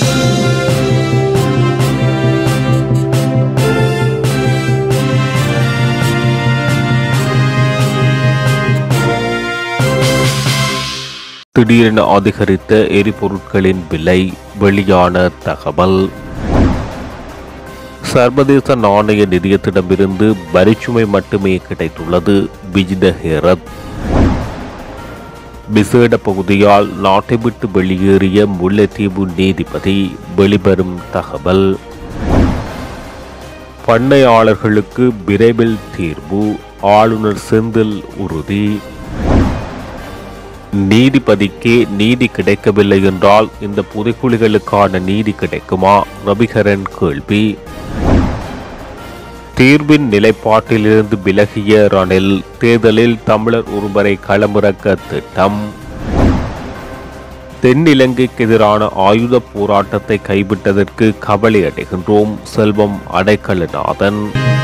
திடீரென அதிகரித்த எரிபொருட்களின் விலை வெளியான தகவல் சர்வதேச நாணய நிதியத்திடமிருந்து வரிச்சுமை மட்டுமே கிடைத்துள்ளது விஜித ஹேரத் விசேட பகுதியால் நாட்டை விட்டு வெளியேறிய முல்லைத்தீவு நீதிபதி வெளிவரும் தகவல் பண்ணையாளர்களுக்கு விரைவில் தீர்வு ஆளுநர் செந்தில் உறுதி நீதிபதிக்கே நீதி கிடைக்கவில்லை என்றால் இந்த புதைக்குழிகளுக்கான நீதி கிடைக்குமா ரவிகரன் கேள்வி தீர்வின் நிலைப்பாட்டிலிருந்து விலகிய ரணில் தேர்தலில் தமிழர் ஒருவரை களமிறக்க திட்டம் தென்னிலங்கைக்கு எதிரான ஆயுத போராட்டத்தை கைவிட்டதற்கு கவலை அடைகின்றோம் செல்வம் அடைக்கலநாதன்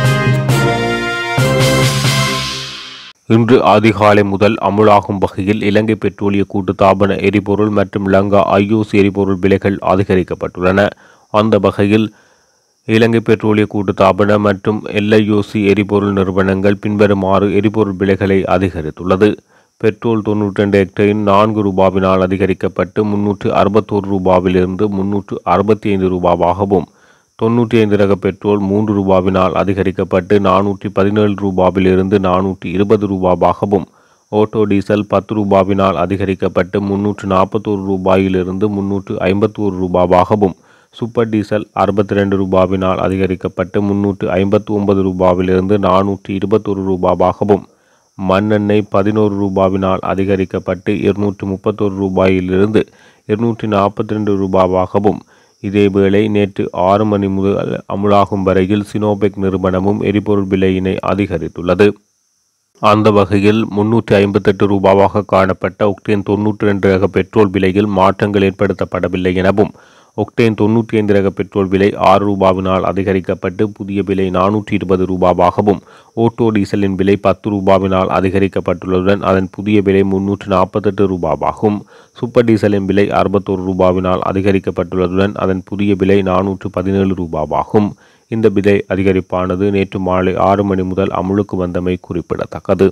இன்று அதிகாலை முதல் அமுலாகும் வகையில் இலங்கை பெட்ரோலிய கூட்டுத்தாபன எரிபொருள் மற்றும் லங்கா ஐஓசி எரிபொருள் விலைகள் அதிகரிக்கப்பட்டுள்ளன அந்த வகையில் இலங்கை பெட்ரோலிய கூட்டுத்தாபன மற்றும் எல்ஐஓசி எரிபொருள் நிறுவனங்கள் பின்வருமாறு எரிபொருள் விலைகளை அதிகரித்துள்ளது பெட்ரோல் தொன்னூற்றி ரெண்டு ஹெக்டரின் நான்கு ரூபாவினால் அதிகரிக்கப்பட்டு முன்னூற்று அறுபத்தோரு ரூபாவிலிருந்து முன்னூற்று அறுபத்தி ஐந்து ரூபாவாகவும் தொன்னூற்றி ஐந்து ரக பெட்ரோல் மூன்று ரூபாவினால் அதிகரிக்கப்பட்டு நானூற்றி பதினேழு ரூபாவிலிருந்து நானூற்றி இருபது ரூபாவாகவும் ஓட்டோ டீசல் பத்து ரூபாவினால் அதிகரிக்கப்பட்டு முன்னூற்று நாற்பத்தோரு ரூபாயிலிருந்து முன்னூற்று ஐம்பத்தோரு ரூபாவாகவும் சூப்பர் டீசல் அறுபத்தி ரெண்டு ரூபாவினால் அதிகரிக்கப்பட்டு முன்னூற்று ஐம்பத்தி ஒன்பது ரூபாவிலிருந்து நானூற்றி இருபத்தொரு ரூபாவாகவும் மண்ணெண்ணெய் பதினோரு ரூபாவினால் அதிகரிக்கப்பட்டு இருநூற்றி முப்பத்தோரு ரூபாயிலிருந்து இருநூற்றி நாற்பத்தி ரெண்டு ரூபாவாகவும் இதேவேளை நேற்று ஆறு மணி முதல் அமுலாகும் வரையில் சினோபெக் நிறுவனமும் எரிபொருள் விலையினை அதிகரித்துள்ளது அந்த வகையில் முன்னூற்றி ஐம்பத்தெட்டு ரூபாவாக காணப்பட்ட ஒக்டேன் தொன்னூற்றி ரெண்டு ரக பெட்ரோல் விலையில் மாற்றங்கள் ஏற்படுத்தப்படவில்லை எனவும் ஒக்டேன் தொன்னூற்றி ஐந்து ரக பெட்ரோல் விலை ஆறு ரூபாவினால் அதிகரிக்கப்பட்டு புதிய விலை நானூற்றி இருபது ரூபாவாகவும் ஓட்டோ டீசலின் விலை பத்து ரூபாவினால் அதிகரிக்கப்பட்டுள்ளதுடன் அதன் புதிய விலை முன்னூற்று நாற்பத்தெட்டு ரூபாவாகும் சூப்பர் டீசலின் விலை அறுபத்தோரு ரூபாவினால் அதிகரிக்கப்பட்டுள்ளதுடன் அதன் புதிய விலை நானூற்று பதினேழு ரூபாவாகும் இந்த விலை அதிகரிப்பானது நேற்று மாலை ஆறு மணி முதல் அமுலுக்கு வந்தமை குறிப்பிடத்தக்கது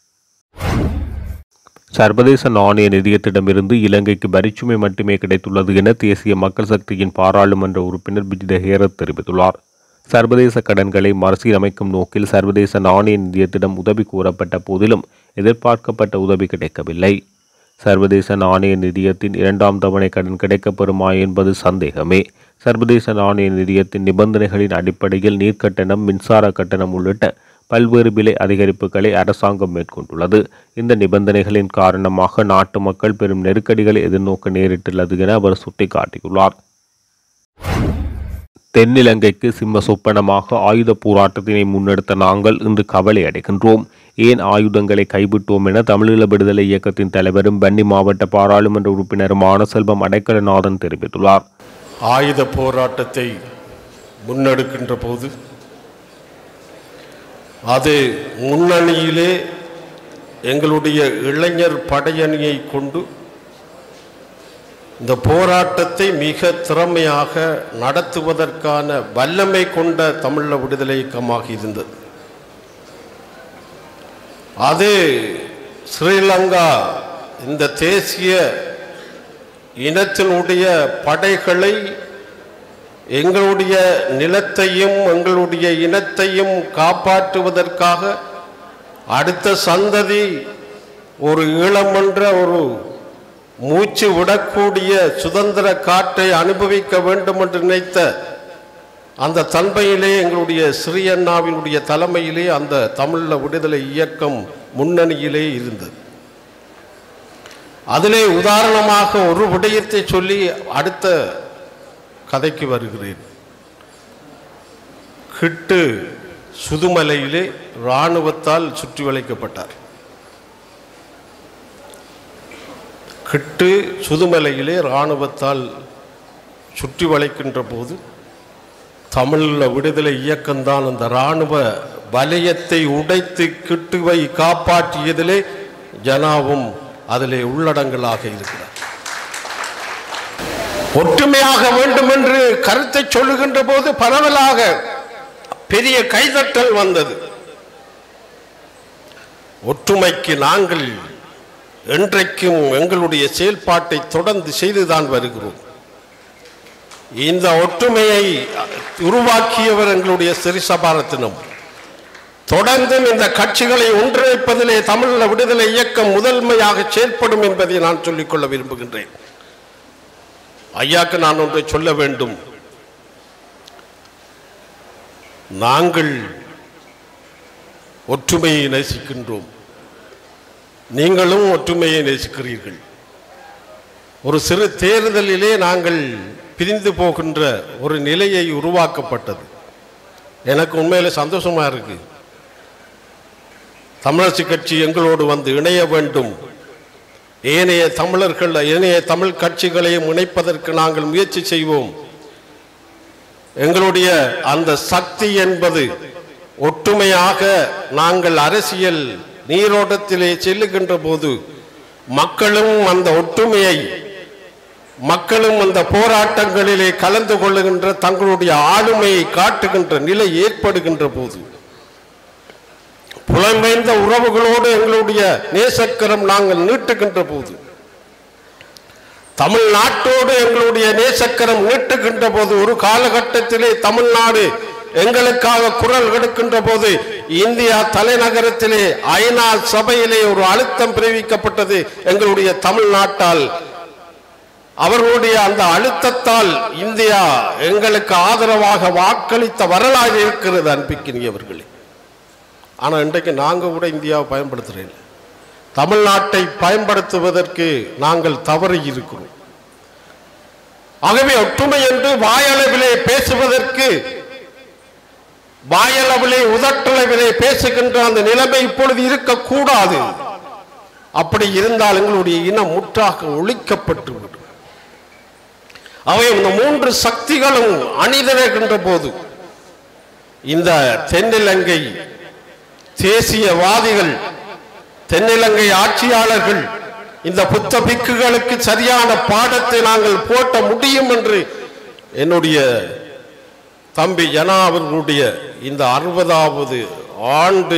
சர்வதேச நாணய நிதியத்திடமிருந்து இலங்கைக்கு வரிச்சுமை மட்டுமே கிடைத்துள்ளது என தேசிய மக்கள் சக்தியின் பாராளுமன்ற உறுப்பினர் பிஜித ஹேரத் தெரிவித்துள்ளார் சர்வதேச கடன்களை மறுசீரமைக்கும் நோக்கில் சர்வதேச நாணய நிதியத்திடம் உதவி கோரப்பட்ட போதிலும் எதிர்பார்க்கப்பட்ட உதவி கிடைக்கவில்லை சர்வதேச நாணய நிதியத்தின் இரண்டாம் தவணை கடன் கிடைக்கப்பெறுமா என்பது சந்தேகமே சர்வதேச நாணய நிதியத்தின் நிபந்தனைகளின் அடிப்படையில் நீர்க்கட்டணம் மின்சார கட்டணம் உள்ளிட்ட பல்வேறு விலை அதிகரிப்புகளை அரசாங்கம் மேற்கொண்டுள்ளது இந்த நிபந்தனைகளின் காரணமாக நாட்டு மக்கள் பெரும் நெருக்கடிகளை எதிர்நோக்க நேரிட்டுள்ளது என அவர் சுட்டிக்காட்டியுள்ளார் தென்னிலங்கைக்கு சிம்ம சொப்பனமாக ஆயுத போராட்டத்தினை முன்னெடுத்த நாங்கள் இன்று கவலை அடைகின்றோம் ஏன் ஆயுதங்களை கைவிட்டோம் என தமிழீழ விடுதலை இயக்கத்தின் தலைவரும் வன்னி மாவட்ட பாராளுமன்ற உறுப்பினருமான செல்வம் அடைக்கலநாதன் தெரிவித்துள்ளார் ஆயுத போராட்டத்தை முன்னெடுக்கின்ற போது அது முன்னணியிலே எங்களுடைய இளைஞர் படையணியை கொண்டு இந்த போராட்டத்தை மிக திறமையாக நடத்துவதற்கான வல்லமை கொண்ட தமிழ விடுதலை இயக்கமாக இருந்தது அது ஸ்ரீலங்கா இந்த தேசிய இனத்தினுடைய படைகளை எங்களுடைய நிலத்தையும் எங்களுடைய இனத்தையும் காப்பாற்றுவதற்காக அடுத்த சந்ததி ஒரு ஈழமன்ற ஒரு மூச்சு விடக்கூடிய சுதந்திர காற்றை அனுபவிக்க வேண்டும் என்று நினைத்த அந்த தன்மையிலே எங்களுடைய ஸ்ரீயண்ணாவினுடைய தலைமையிலே அந்த தமிழ விடுதலை இயக்கம் முன்னணியிலே இருந்தது அதிலே உதாரணமாக ஒரு விடயத்தை சொல்லி அடுத்த கதைக்கு வருகிறேன் கிட்டு சுதுமலையிலே இராணுவத்தால் சுற்றி வளைக்கப்பட்டார் கிட்டு சுதுமலையிலே இராணுவத்தால் சுற்றி வளைக்கின்ற போது தமிழில் விடுதலை இயக்கம்தான் அந்த இராணுவ வலயத்தை உடைத்து கிட்டுவை காப்பாற்றியதிலே ஜனாவும் அதிலே உள்ளடங்கலாக இருக்கிறார் ஒற்றுமையாக வேண்டும் என்று கருத்தை சொல்லுகின்ற போது பரவலாக பெரிய கைதட்டல் வந்தது ஒற்றுமைக்கு நாங்கள் என்றைக்கும் எங்களுடைய செயல்பாட்டை தொடர்ந்து செய்துதான் வருகிறோம் இந்த ஒற்றுமையை உருவாக்கியவர் எங்களுடைய சிறிசபாரத்தினம் தொடர்ந்தும் இந்த கட்சிகளை ஒன்றிணைப்பதிலே தமிழ் விடுதலை இயக்கம் முதன்மையாக செயல்படும் என்பதை நான் சொல்லிக்கொள்ள விரும்புகின்றேன் ஐயாக்கு நான் ஒன்றை சொல்ல வேண்டும் நாங்கள் ஒற்றுமையை நேசிக்கின்றோம் நீங்களும் ஒற்றுமையை நேசிக்கிறீர்கள் ஒரு சிறு தேர்தலிலே நாங்கள் பிரிந்து போகின்ற ஒரு நிலையை உருவாக்கப்பட்டது எனக்கு உண்மையில சந்தோஷமா இருக்கு தமிழரசு கட்சி எங்களோடு வந்து இணைய வேண்டும் ஏனைய தமிழர்கள் ஏனைய தமிழ் கட்சிகளையும் இணைப்பதற்கு நாங்கள் முயற்சி செய்வோம் எங்களுடைய அந்த சக்தி என்பது ஒற்றுமையாக நாங்கள் அரசியல் நீரோட்டத்திலே செல்லுகின்ற போது மக்களும் அந்த ஒற்றுமையை மக்களும் அந்த போராட்டங்களிலே கலந்து கொள்ளுகின்ற தங்களுடைய ஆளுமையை காட்டுகின்ற நிலை ஏற்படுகின்ற போது புலம்பெயர்ந்த உறவுகளோடு எங்களுடைய நேசக்கரம் நாங்கள் நீட்டுகின்ற போது தமிழ்நாட்டோடு எங்களுடைய நேசக்கரம் நீட்டுகின்ற போது ஒரு காலகட்டத்திலே தமிழ்நாடு எங்களுக்காக குரல் எடுக்கின்ற போது இந்தியா தலைநகரத்திலே ஐநா சபையிலே ஒரு அழுத்தம் பிரிவிக்கப்பட்டது எங்களுடைய தமிழ்நாட்டால் அவர்களுடைய அந்த அழுத்தத்தால் இந்தியா எங்களுக்கு ஆதரவாக வாக்களித்த வரலாறு இருக்கிறது அன்பிக்கினியவர்களே ஆனால் இன்றைக்கு நாங்கள் கூட இந்தியாவை பயன்படுத்துகிறேன் தமிழ்நாட்டை பயன்படுத்துவதற்கு நாங்கள் தவறி இருக்கிறோம் ஆகவே ஒற்றுமை என்று வாயளவிலே பேசுவதற்கு வாயளவிலே உதட்டளவிலே பேசுகின்ற அந்த நிலைமை இப்பொழுது இருக்கக்கூடாது அப்படி இருந்தால் எங்களுடைய இனம் முற்றாக ஒழிக்கப்பட்டு விடும் அவை இந்த மூன்று சக்திகளும் அணிதிரகின்ற போது இந்த தென்னிலங்கை தேசியவாதிகள் தென்னிலங்கை ஆட்சியாளர்கள் இந்த புத்த பிக்குகளுக்கு சரியான பாடத்தை நாங்கள் போட்ட முடியும் என்று என்னுடைய தம்பி ஜனா அவர்களுடைய இந்த அறுபதாவது ஆண்டு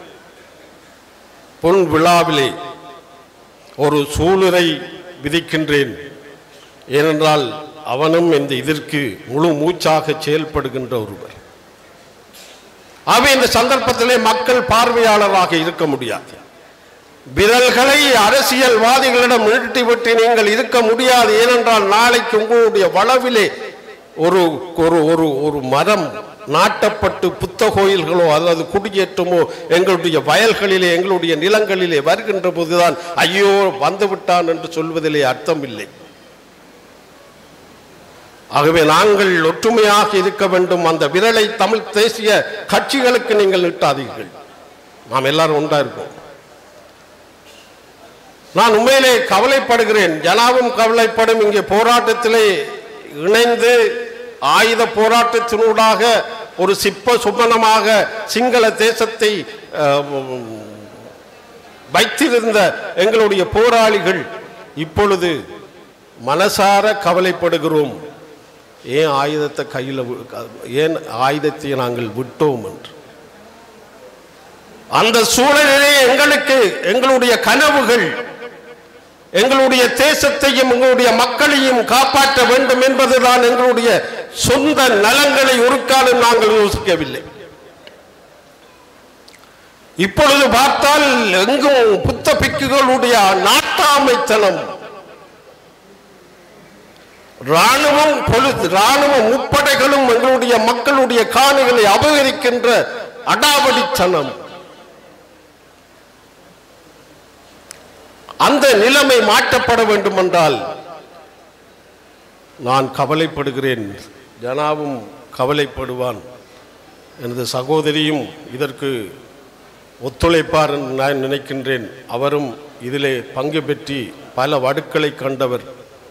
பொன் விழாவிலே ஒரு சூளுரை விதிக்கின்றேன் ஏனென்றால் அவனும் இந்த இதற்கு முழு மூச்சாக செயல்படுகின்ற ஒருவர் ஆகவே இந்த சந்தர்ப்பத்திலே மக்கள் பார்வையாளராக இருக்க முடியாது விரல்களை அரசியல்வாதிகளிடம் நீட்டிவிட்டு நீங்கள் இருக்க முடியாது ஏனென்றால் நாளைக்கு உங்களுடைய வளவிலே ஒரு ஒரு ஒரு ஒரு மரம் நாட்டப்பட்டு புத்த கோயில்களோ அல்லது குடியேற்றமோ எங்களுடைய வயல்களிலே எங்களுடைய நிலங்களிலே வருகின்ற போதுதான் ஐயோ வந்து விட்டான் என்று சொல்வதிலே அர்த்தம் இல்லை ஆகவே நாங்கள் ஒற்றுமையாக இருக்க வேண்டும் அந்த விரலை தமிழ் தேசிய கட்சிகளுக்கு நீங்கள் நீட்டாதீர்கள் நாம் எல்லாரும் ஒன்றா இருக்கோம் நான் உண்மையிலே கவலைப்படுகிறேன் ஜனாவும் கவலைப்படும் இங்கே போராட்டத்திலே இணைந்து ஆயுத போராட்டத்தினூடாக ஒரு சிப்ப சுப்பனமாக சிங்கள தேசத்தை அஹ், வைத்திருந்த எங்களுடைய போராளிகள் இப்பொழுது மனசார கவலைப்படுகிறோம் ஏன் ஆயுதத்தை கையில் ஏன் ஆயுதத்தை நாங்கள் விட்டோம் என்று அந்த சூழலிலே எங்களுக்கு எங்களுடைய கனவுகள் எங்களுடைய தேசத்தையும் எங்களுடைய மக்களையும் காப்பாற்ற வேண்டும் என்பதுதான் எங்களுடைய சொந்த நலங்களை ஒரு காலம் நாங்கள் யோசிக்கவில்லை இப்பொழுது பார்த்தால் எங்கும் புத்த பிக்குகளுடைய நாட்டாமைத்தனம் ராணுவம் பொழுது ராணுவ முப்படைகளும் எங்களுடைய மக்களுடைய காணிகளை அபகரிக்கின்ற அடாவடித்தனம் அந்த நிலைமை மாற்றப்பட வேண்டும் என்றால் நான் கவலைப்படுகிறேன் ஜனாவும் கவலைப்படுவான் எனது சகோதரியும் இதற்கு ஒத்துழைப்பார் என்று நான் நினைக்கின்றேன் அவரும் இதிலே பங்கு பெற்றி பல வடுக்களை கண்டவர்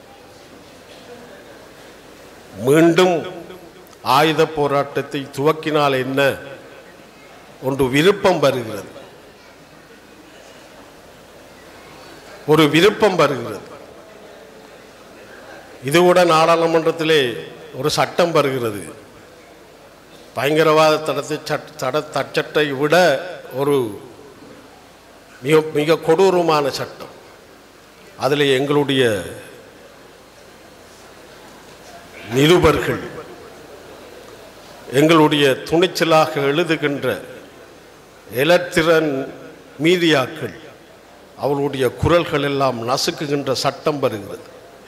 மீண்டும் ஆயுத போராட்டத்தை துவக்கினால் என்ன ஒன்று விருப்பம் வருகிறது ஒரு விருப்பம் வருகிறது இது கூட நாடாளுமன்றத்திலே ஒரு சட்டம் வருகிறது பயங்கரவாத தடத்தை சட் தட தச்சட்டை விட ஒரு மிக மிக கொடூரமான சட்டம் அதில் எங்களுடைய நிருபர்கள் எங்களுடைய துணிச்சலாக எழுதுகின்ற எலத்திரன் மீடியாக்கள் அவர்களுடைய குரல்கள் எல்லாம் நசுக்குகின்ற சட்டம் வருகிறது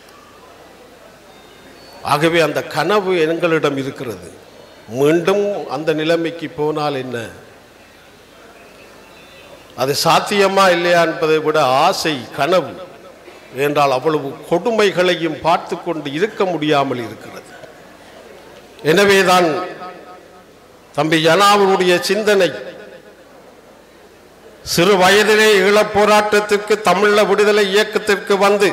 ஆகவே அந்த கனவு எங்களிடம் இருக்கிறது மீண்டும் அந்த நிலைமைக்கு போனால் என்ன அது சாத்தியமா இல்லையா என்பதை விட ஆசை கனவு என்றால் அவ்வளவு கொடுமைகளையும் பார்த்து கொண்டு இருக்க முடியாமல் இருக்கிறது எனவேதான் தம்பி ஜனாவனுடைய சிந்தனை சிறு வயதிலே ஈழப் போராட்டத்திற்கு தமிழ விடுதலை இயக்கத்திற்கு வந்து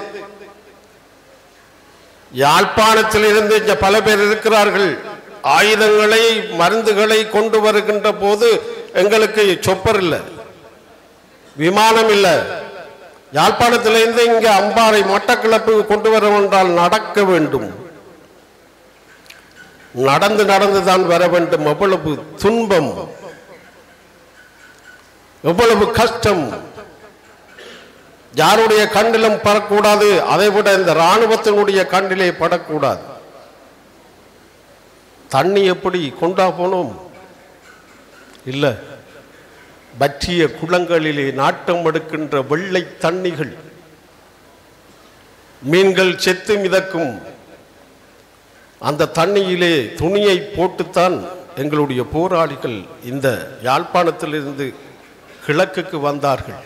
யாழ்ப்பாணத்தில் இருந்து இங்க பல பேர் இருக்கிறார்கள் ஆயுதங்களை மருந்துகளை கொண்டு வருகின்ற போது எங்களுக்கு சொப்பர் இல்லை விமானம் இல்லை யாழ்ப்பாணத்திலிருந்து இங்க அம்பாறை மட்டக்கிளப்பு கொண்டு வர என்றால் நடக்க வேண்டும் நடந்து நடந்து தான் வர வேண்டும் எவ்வளவு துன்பம் எவ்வளவு கஷ்டம் யாருடைய கண்ணிலும் படக்கூடாது அதை விட இந்த இராணுவத்தினுடைய கண்ணிலே படக்கூடாது தண்ணி எப்படி கொண்டா போனோம் இல்ல பற்றிய குளங்களிலே நாட்டம் எடுக்கின்ற வெள்ளை தண்ணிகள் மீன்கள் செத்து மிதக்கும் அந்த தண்ணியிலே துணியை போட்டுத்தான் எங்களுடைய போராளிகள் இந்த யாழ்ப்பாணத்திலிருந்து கிழக்குக்கு வந்தார்கள்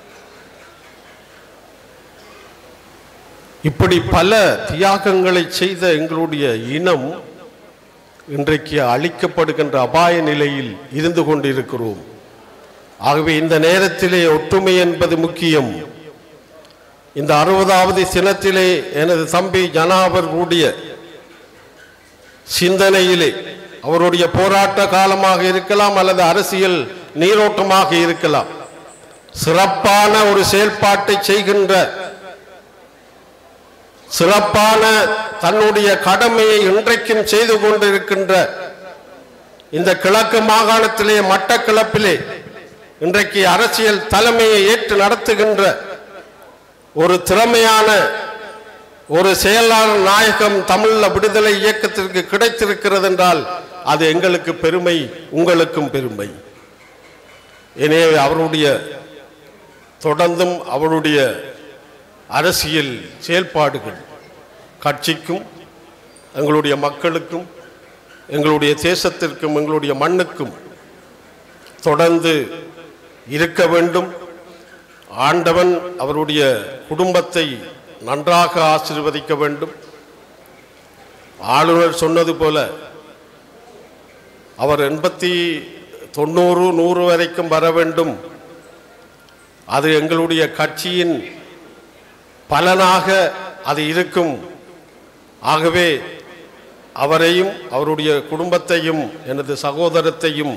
இப்படி பல தியாகங்களை செய்த எங்களுடைய இனம் இன்றைக்கு அழிக்கப்படுகின்ற அபாய நிலையில் இருந்து கொண்டிருக்கிறோம் ஆகவே இந்த நேரத்திலே ஒற்றுமை என்பது முக்கியம் இந்த அறுபதாவது சினத்திலே எனது தம்பி ஜனாவர்களுடைய சிந்தனையிலே அவருடைய போராட்ட காலமாக இருக்கலாம் அல்லது அரசியல் நீரோட்டமாக இருக்கலாம் சிறப்பான ஒரு செயல்பாட்டை செய்கின்ற சிறப்பான தன்னுடைய கடமையை இன்றைக்கும் செய்து கொண்டிருக்கின்ற இந்த கிழக்கு மாகாணத்திலே மட்டக்கிளப்பிலே இன்றைக்கு அரசியல் தலைமையை ஏற்று நடத்துகின்ற ஒரு திறமையான ஒரு செயலாளர் நாயகம் தமிழ விடுதலை இயக்கத்திற்கு கிடைத்திருக்கிறது என்றால் அது எங்களுக்கு பெருமை உங்களுக்கும் பெருமை எனவே அவருடைய தொடர்ந்தும் அவருடைய அரசியல் செயல்பாடுகள் கட்சிக்கும் எங்களுடைய மக்களுக்கும் எங்களுடைய தேசத்திற்கும் எங்களுடைய மண்ணுக்கும் தொடர்ந்து இருக்க வேண்டும் ஆண்டவன் அவருடைய குடும்பத்தை நன்றாக ஆசீர்வதிக்க வேண்டும் ஆளுநர் சொன்னது போல அவர் எண்பத்தி தொண்ணூறு நூறு வரைக்கும் வர வேண்டும் அது எங்களுடைய கட்சியின் பலனாக அது இருக்கும் ஆகவே அவரையும் அவருடைய குடும்பத்தையும் எனது சகோதரத்தையும்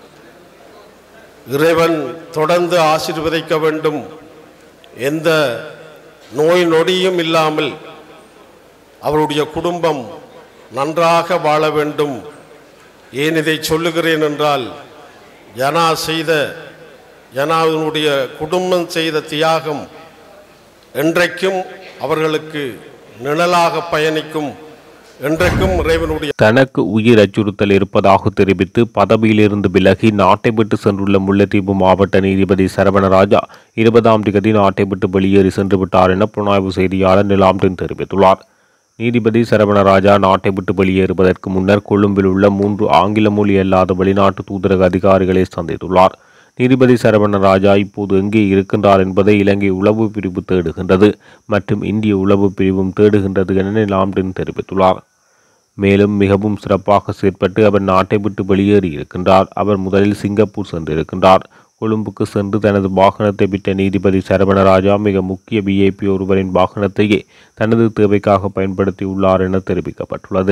இறைவன் தொடர்ந்து ஆசீர்வதிக்க வேண்டும் எந்த நோய் நொடியும் இல்லாமல் அவருடைய குடும்பம் நன்றாக வாழ வேண்டும் ஏன் இதை சொல்லுகிறேன் என்றால் ஜனா செய்த ஜனாவினுடைய குடும்பம் செய்த தியாகம் என்றைக்கும் அவர்களுக்கு நிழலாக பயணிக்கும் என்றைக்கும் இறைவனுடைய தனக்கு உயிர் அச்சுறுத்தல் இருப்பதாக தெரிவித்து பதவியிலிருந்து விலகி நாட்டை விட்டு சென்றுள்ள முல்லைத்தீவு மாவட்ட நீதிபதி சரவணராஜா இருபதாம் தேதி நாட்டை விட்டு வெளியேறி சென்று விட்டார் என புலனாய்வு செய்தியாளர் நிலாம்டன் தெரிவித்துள்ளார் நீதிபதி சரவணராஜா நாட்டை விட்டு வெளியேறுவதற்கு முன்னர் கொழும்பில் உள்ள மூன்று ஆங்கில மொழி அல்லாத வெளிநாட்டு தூதரக அதிகாரிகளை சந்தித்துள்ளார் நீதிபதி சரவணராஜா இப்போது எங்கே இருக்கின்றார் என்பதை இலங்கை உளவு பிரிவு தேடுகின்றது மற்றும் இந்திய உளவு பிரிவும் தேடுகின்றது என நிலாம்டன் தெரிவித்துள்ளார் மேலும் மிகவும் சிறப்பாக செயற்பட்டு அவர் நாட்டை விட்டு வெளியேறி இருக்கின்றார் அவர் முதலில் சிங்கப்பூர் சென்றிருக்கின்றார் கொழும்புக்கு சென்று தனது வாகனத்தை விட்ட நீதிபதி சரவணராஜா மிக முக்கிய விஐபி ஒருவரின் வாகனத்தையே தனது தேவைக்காக பயன்படுத்தியுள்ளார் என தெரிவிக்கப்பட்டுள்ளது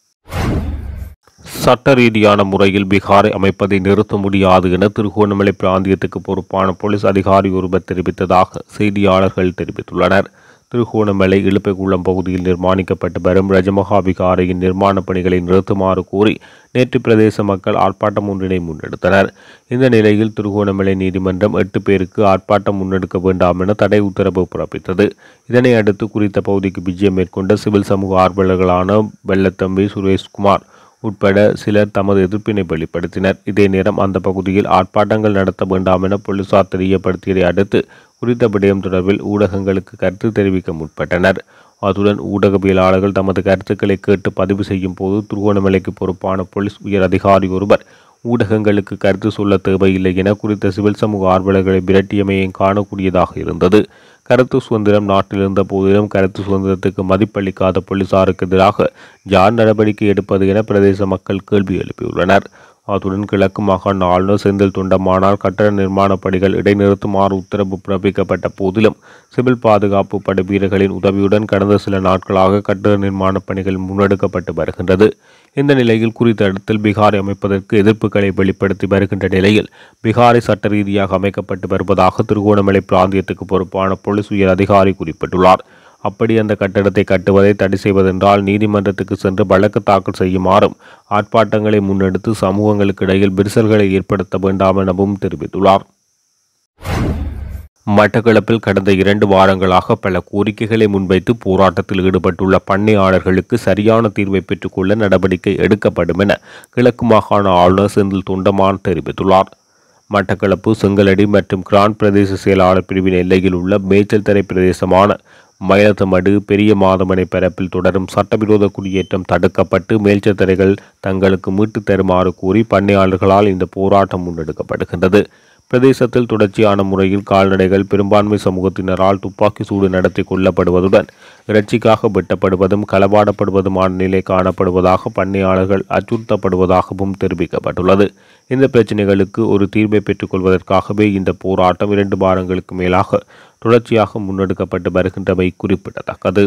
சட்ட ரீதியான முறையில் பீகாரை அமைப்பதை நிறுத்த முடியாது என திருகோணமலை பிராந்தியத்துக்கு பொறுப்பான போலீஸ் அதிகாரி ஒருவர் தெரிவித்ததாக செய்தியாளர்கள் தெரிவித்துள்ளனர் திருகோணமலை இழுப்பைக்குளம் பகுதியில் நிர்மாணிக்கப்பட்டு வரும் ரஜமகா விகாரையின் நிர்மாணப் பணிகளை நிறுத்துமாறு கோரி நேற்று பிரதேச மக்கள் ஆர்ப்பாட்டம் ஒன்றினை முன்னெடுத்தனர் இந்த நிலையில் திருகோணமலை நீதிமன்றம் எட்டு பேருக்கு ஆர்ப்பாட்டம் முன்னெடுக்க வேண்டாம் என தடை உத்தரவு பிறப்பித்தது இதனை அடுத்து குறித்த பகுதிக்கு விஜயம் மேற்கொண்ட சிவில் சமூக ஆர்வலர்களான வெள்ளத்தம்பி சுரேஷ்குமார் உட்பட சிலர் தமது எதிர்ப்பினை வெளிப்படுத்தினர் இதே நேரம் அந்த பகுதியில் ஆர்ப்பாட்டங்கள் நடத்த வேண்டாம் என போலீசார் தெரியப்படுத்தியதை அடுத்து குறித்த விடயம் தொடர்பில் ஊடகங்களுக்கு கருத்து தெரிவிக்க முற்பட்டனர் அத்துடன் ஊடகவியலாளர்கள் தமது கருத்துக்களை கேட்டு பதிவு செய்யும் போது திருகோணமலைக்கு பொறுப்பான போலீஸ் உயர் அதிகாரி ஒருவர் ஊடகங்களுக்கு கருத்து சொல்ல தேவையில்லை என குறித்த சிவில் சமூக ஆர்வலர்களை விரட்டியமையும் காணக்கூடியதாக இருந்தது கருத்து சுதந்திரம் நாட்டில் இருந்த போதிலும் கருத்து சுதந்திரத்துக்கு மதிப்பளிக்காத போலீசாருக்கு எதிராக யார் நடவடிக்கை எடுப்பது என பிரதேச மக்கள் கேள்வி எழுப்பியுள்ளனர் அத்துடன் கிழக்கு மாகாண ஆளுநர் செந்தில் தொண்டமானால் கட்டட நிர்மாணப் பணிகள் இடைநிறுத்துமாறு உத்தரவு பிறப்பிக்கப்பட்ட போதிலும் சிவில் பாதுகாப்பு படை வீரர்களின் உதவியுடன் கடந்த சில நாட்களாக கட்டட நிர்மாணப் பணிகள் முன்னெடுக்கப்பட்டு வருகின்றது இந்த நிலையில் குறித்த இடத்தில் பீகாரை அமைப்பதற்கு எதிர்ப்புகளை வெளிப்படுத்தி வருகின்ற நிலையில் பீகாரை சட்ட ரீதியாக அமைக்கப்பட்டு வருவதாக திருகோணமலை பிராந்தியத்துக்கு பொறுப்பான போலீஸ் உயர் அதிகாரி குறிப்பிட்டுள்ளார் அப்படி அந்த கட்டடத்தை கட்டுவதை தடை செய்வதென்றால் நீதிமன்றத்துக்கு சென்று வழக்கு தாக்கல் செய்யுமாறும் ஆர்ப்பாட்டங்களை முன்னெடுத்து சமூகங்களுக்கு இடையில் விரிசல்களை ஏற்படுத்த வேண்டாம் எனவும் தெரிவித்துள்ளார் மட்டக்களப்பில் கடந்த இரண்டு வாரங்களாக பல கோரிக்கைகளை முன்வைத்து போராட்டத்தில் ஈடுபட்டுள்ள பண்ணையாளர்களுக்கு சரியான தீர்வை பெற்றுக்கொள்ள நடவடிக்கை எடுக்கப்படும் என கிழக்கு மாகாண ஆளுநர் செந்தில் தொண்டமான் தெரிவித்துள்ளார் மட்டக்களப்பு செங்கலடி மற்றும் கிரான் பிரதேச செயலாளர் பிரிவின் எல்லையில் உள்ள மேய்ச்சல் தரை பிரதேசமான மயிலத்தமடு பெரிய மாதமனை பரப்பில் தொடரும் சட்டவிரோத குடியேற்றம் தடுக்கப்பட்டு மேல்ச்சத்தரைகள் தங்களுக்கு மீட்டுத் தருமாறு கூறி பண்ணையாளர்களால் இந்த போராட்டம் முன்னெடுக்கப்படுகின்றது பிரதேசத்தில் தொடர்ச்சியான முறையில் கால்நடைகள் பெரும்பான்மை சமூகத்தினரால் துப்பாக்கி சூடு நடத்தி கொல்லப்படுவதுடன் இறைச்சிக்காக வெட்டப்படுவதும் களவாடப்படுவதுமான நிலை காணப்படுவதாக பண்ணையாளர்கள் அச்சுறுத்தப்படுவதாகவும் தெரிவிக்கப்பட்டுள்ளது இந்த பிரச்சினைகளுக்கு ஒரு தீர்வை பெற்றுக்கொள்வதற்காகவே இந்த போராட்டம் இரண்டு வாரங்களுக்கு மேலாக தொடர்ச்சியாக முன்னெடுக்கப்பட்டு வருகின்றமை குறிப்பிடத்தக்கது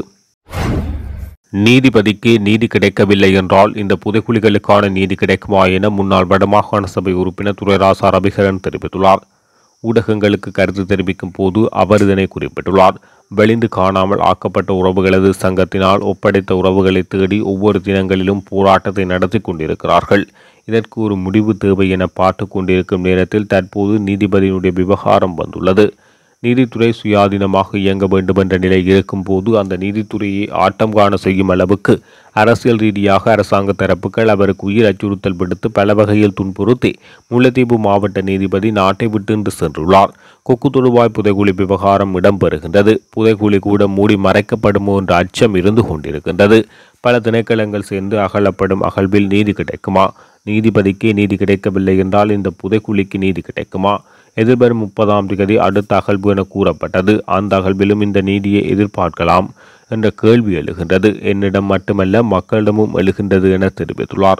நீதிபதிக்கு நீதி கிடைக்கவில்லை என்றால் இந்த புதைக்குழிகளுக்கான நீதி கிடைக்குமா என முன்னாள் வடமாகாண சபை உறுப்பினர் துரைராசா ரவிகரன் தெரிவித்துள்ளார் ஊடகங்களுக்கு கருத்து தெரிவிக்கும் போது அவர் இதனை குறிப்பிட்டுள்ளார் வெளிந்து காணாமல் ஆக்கப்பட்ட உறவுகளது சங்கத்தினால் ஒப்படைத்த உறவுகளை தேடி ஒவ்வொரு தினங்களிலும் போராட்டத்தை நடத்தி கொண்டிருக்கிறார்கள் இதற்கு ஒரு முடிவு தேவை என பார்த்து கொண்டிருக்கும் நேரத்தில் தற்போது நீதிபதியினுடைய விவகாரம் வந்துள்ளது நீதித்துறை சுயாதீனமாக இயங்க வேண்டும் என்ற நிலை இருக்கும்போது அந்த நீதித்துறையை ஆட்டம் காண செய்யும் அளவுக்கு அரசியல் ரீதியாக அரசாங்க தரப்புகள் அவருக்கு உயிர் அச்சுறுத்தல் விடுத்து பல வகையில் துன்புறுத்தி முல்லைத்தீவு மாவட்ட நீதிபதி நாட்டை விட்டு இன்று சென்றுள்ளார் கொக்கு தொழுவாய் புதைகுழி விவகாரம் இடம்பெறுகின்றது புதைகுழி கூட மூடி மறைக்கப்படுமோ என்ற அச்சம் இருந்து கொண்டிருக்கின்றது பல திணைக்களங்கள் சேர்ந்து அகலப்படும் அகழ்வில் நீதி கிடைக்குமா நீதிபதிக்கே நீதி கிடைக்கவில்லை என்றால் இந்த புதைக்குழிக்கு நீதி கிடைக்குமா எதிர்வரும் முப்பதாம் தேதி அடுத்த அகழ்வு என கூறப்பட்டது அந்த அகழ்விலும் இந்த நீதியை எதிர்பார்க்கலாம் என்ற கேள்வி எழுகின்றது என்னிடம் மட்டுமல்ல மக்களிடமும் எழுகின்றது என தெரிவித்துள்ளார்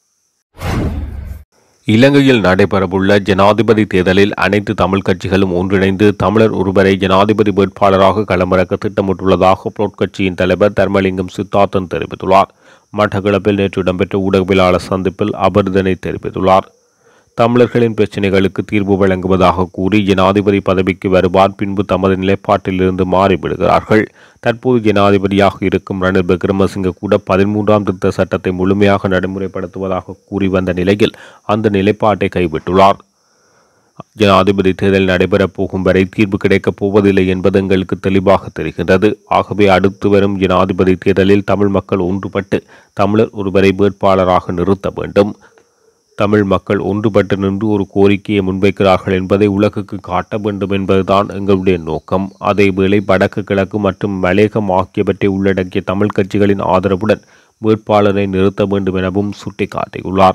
இலங்கையில் நடைபெறவுள்ள ஜனாதிபதி தேர்தலில் அனைத்து தமிழ் கட்சிகளும் ஒன்றிணைந்து தமிழர் ஒருவரை ஜனாதிபதி வேட்பாளராக களமிறக்க திட்டமிட்டுள்ளதாக புளொட் கட்சியின் தலைவர் தர்மலிங்கம் சித்தார்த்தன் தெரிவித்துள்ளார் மட்டக்களப்பில் நேற்று இடம்பெற்ற ஊடகவியலாளர் சந்திப்பில் அவர் இதனை தெரிவித்துள்ளார் தமிழர்களின் பிரச்சினைகளுக்கு தீர்வு வழங்குவதாக கூறி ஜனாதிபதி பதவிக்கு வருவார் பின்பு தமது நிலைப்பாட்டிலிருந்து மாறிவிடுகிறார்கள் தற்போது ஜனாதிபதியாக இருக்கும் ரணில் விக்ரமசிங்க கூட பதிமூன்றாம் திருத்த சட்டத்தை முழுமையாக நடைமுறைப்படுத்துவதாக கூறி வந்த நிலையில் அந்த நிலைப்பாட்டை கைவிட்டுள்ளார் ஜனாதிபதி தேர்தல் நடைபெறப் போகும் வரை தீர்வு கிடைக்கப் போவதில்லை என்பது எங்களுக்கு தெளிவாக தெரிகின்றது ஆகவே அடுத்து வரும் ஜனாதிபதி தேர்தலில் தமிழ் மக்கள் ஒன்றுபட்டு தமிழர் ஒருவரை வேட்பாளராக நிறுத்த வேண்டும் தமிழ் மக்கள் ஒன்றுபட்டு நின்று ஒரு கோரிக்கையை முன்வைக்கிறார்கள் என்பதை உலகுக்கு காட்ட வேண்டும் என்பதுதான் எங்களுடைய நோக்கம் அதேவேளை வடக்கு கிழக்கு மற்றும் மலேகம் ஆகியவற்றை உள்ளடக்கிய தமிழ் கட்சிகளின் ஆதரவுடன் வேட்பாளரை நிறுத்த வேண்டும் எனவும் சுட்டிக்காட்டியுள்ளார்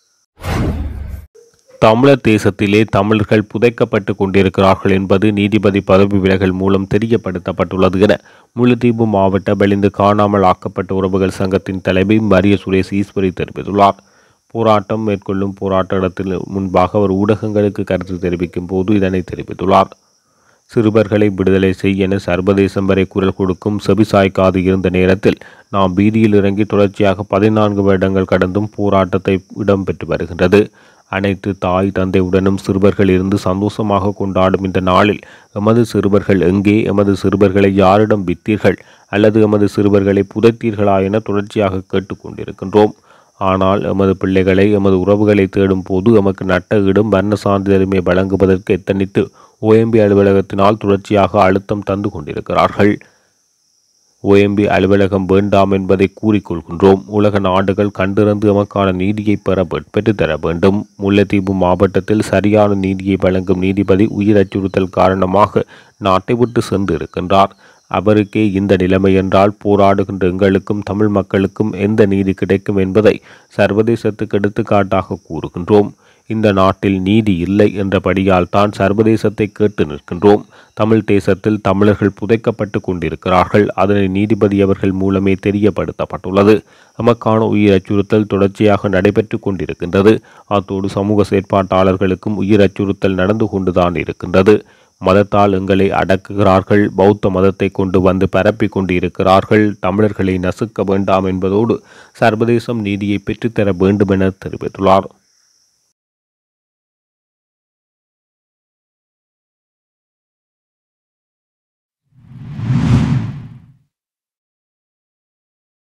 தமிழர் தேசத்திலே தமிழர்கள் புதைக்கப்பட்டு கொண்டிருக்கிறார்கள் என்பது நீதிபதி பதவி விலகல் மூலம் தெரியப்படுத்தப்பட்டுள்ளது என முல்லைத்தீவு மாவட்ட வெளிந்து காணாமல் ஆக்கப்பட்ட உறவுகள் சங்கத்தின் தலைவி மரிய சுரேஷ் ஈஸ்வரி தெரிவித்துள்ளார் போராட்டம் மேற்கொள்ளும் போராட்ட இடத்தில் முன்பாக அவர் ஊடகங்களுக்கு கருத்து தெரிவிக்கும் போது இதனை தெரிவித்துள்ளார் சிறுவர்களை விடுதலை செய் என சர்வதேசம் வரை குரல் கொடுக்கும் செபிசாய்க்காது இருந்த நேரத்தில் நாம் வீதியில் இறங்கி தொடர்ச்சியாக பதினான்கு வருடங்கள் கடந்தும் போராட்டத்தை இடம்பெற்று வருகின்றது அனைத்து தாய் தந்தையுடனும் சிறுவர்கள் இருந்து சந்தோஷமாக கொண்டாடும் இந்த நாளில் எமது சிறுவர்கள் எங்கே எமது சிறுவர்களை யாரிடம் வித்தீர்கள் அல்லது எமது சிறுவர்களை புதைத்தீர்களா என தொடர்ச்சியாக கேட்டுக்கொண்டிருக்கின்றோம் ஆனால் எமது பிள்ளைகளை எமது உறவுகளை தேடும் போது எமக்கு நட்ட இடம் வர்ண சான்றிதழுமை வழங்குவதற்கு எத்தனித்து ஓஎம்பி அலுவலகத்தினால் தொடர்ச்சியாக அழுத்தம் தந்து கொண்டிருக்கிறார்கள் ஓஎம்பி அலுவலகம் வேண்டாம் என்பதை கூறிக்கொள்கின்றோம் உலக நாடுகள் கண்டிருந்து எமக்கான நீதியை பெற பெற்றுத்தர வேண்டும் முல்லைத்தீவு மாவட்டத்தில் சரியான நீதியை வழங்கும் நீதிபதி உயிர் அச்சுறுத்தல் காரணமாக நாட்டை விட்டு சென்று இருக்கின்றார் அவருக்கே இந்த நிலைமை என்றால் போராடுகின்ற எங்களுக்கும் தமிழ் மக்களுக்கும் எந்த நீதி கிடைக்கும் என்பதை சர்வதேசத்துக்கு எடுத்துக்காட்டாக கூறுகின்றோம் இந்த நாட்டில் நீதி இல்லை என்றபடியால் தான் சர்வதேசத்தை கேட்டு நிற்கின்றோம் தமிழ் தேசத்தில் தமிழர்கள் புதைக்கப்பட்டு கொண்டிருக்கிறார்கள் அதனை நீதிபதி அவர்கள் மூலமே தெரியப்படுத்தப்பட்டுள்ளது எமக்கான உயிர் அச்சுறுத்தல் தொடர்ச்சியாக நடைபெற்று கொண்டிருக்கின்றது அத்தோடு சமூக செயற்பாட்டாளர்களுக்கும் உயிர் அச்சுறுத்தல் நடந்து கொண்டுதான் இருக்கின்றது மதத்தால் எங்களை அடக்குகிறார்கள் பௌத்த மதத்தை கொண்டு வந்து பரப்பிக் கொண்டு இருக்கிறார்கள் தமிழர்களை நசுக்க வேண்டாம் என்பதோடு சர்வதேசம் நீதியை பெற்றுத்தர வேண்டும் என தெரிவித்துள்ளார்